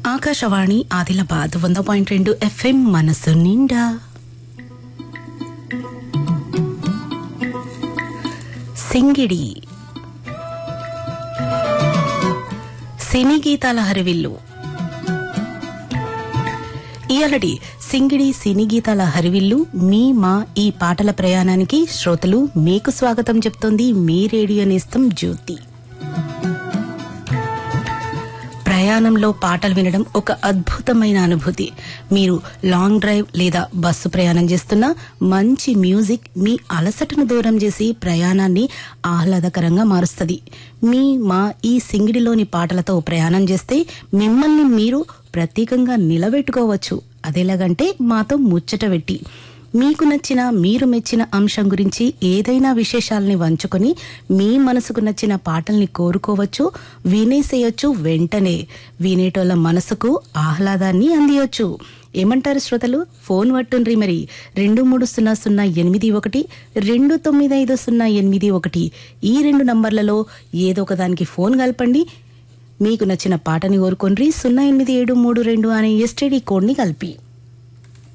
ఆకాశవాణి ఆదిలాబాద్ వంద పాయింట్ రెండు ఎఫ్ఎం మనసు నిండా సింగిడి సినీ గీతాల హరివిల్లు ఇయలటి సింగిడి సినీ గీతాల హరివిల్లు మీ మా ఈ పాటల ప్రయాణానికి శ్రోతలు మీకు స్వాగతం చెప్తోంది మీ రేడియో నేస్తం జ్యోతి ప్రయాణంలో పాటలు వినడం ఒక అద్భుతమైన అనుభూతి మీరు లాంగ్ డ్రైవ్ లేదా బస్సు ప్రయాణం చేస్తున్నా మంచి మ్యూజిక్ మీ అలసటను దూరం చేసి ప్రయాణాన్ని ఆహ్లాదకరంగా మారుస్తుంది మీ మా ఈ సింగిడిలోని పాటలతో ప్రయాణం చేస్తే మిమ్మల్ని మీరు ప్రత్యేకంగా నిలబెట్టుకోవచ్చు అదెలాగంటే మాతో ముచ్చట పెట్టి మీకు నచ్చిన మీరు మెచ్చిన అంశం గురించి ఏదైనా విశేషాలని వంచుకొని మీ మనసుకు నచ్చిన పాటల్ని కోరుకోవచ్చు వినేసేయొచ్చు వెంటనే వినేటోళ్ళ మనసుకు ఆహ్లాదాన్ని అందియొచ్చు ఏమంటారు శ్రోతలు ఫోన్ పట్టుండ్రి మరి రెండు మూడు సున్నా సున్నా ఎనిమిది ఒకటి రెండు తొమ్మిది ఐదు సున్నా ఎనిమిది ఒకటి ఈ రెండు నంబర్లలో ఏదో ఒక దానికి ఫోన్ కలపండి మీకు నచ్చిన పాటని కోరుకోండి సున్నా ఎనిమిది ఏడు మూడు రెండు అనే ఎస్టీడీ కోడ్ని కలిపి